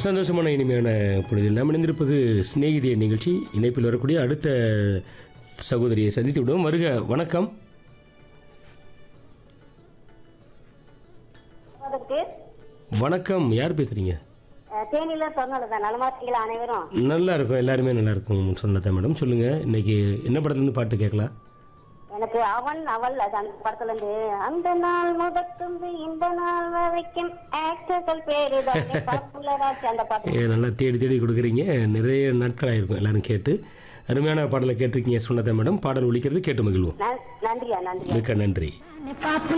சந்தோஷமான இனிமையான பொழுதில் நாம் இணைந்திருப்பது சிநேகிதிய நிகழ்ச்சி இணைப்பில் வரக்கூடிய அடுத்த சகோதரியை சந்தித்து விடுவோம் வருக வணக்கம் அதற்கு வணக்கம் யார் பேசுறீங்க அஹ், தேனியில சொன்னதுதான் நலமா இருக்கீங்களா அனைவரும் நல்லா இருக்கும் எல்லாருமே நல்லா இருக்கும் சொன்னதா மேடம் சொல்லுங்க இன்னைக்கு என்ன படத்துலேருந்து பாட்டு கேட்கலாம் எனக்கு அவன் அவள் அது அந்த படத்துல இருந்து அந்த நாள் முதற்கொண்டு இந்த நாள் வரைக்கும் ஆக்டர்கள் பேரு பாப்புலராச்சு அந்த பாட்டு ஏ, நல்லா தேடி தேடி கொடுக்குறீங்க நிறைய நாட்கள் ஆயிருக்கும் எல்லாரும் கேட்டு அருமையான பாடலை கேட்டிருக்கீங்க சொன்னதா மேடம் பாடல் ஒழிக்கிறது கேட்டு மகிழ்வோம் நன்- நன்றியா நன்றியா மிக்க நன்றி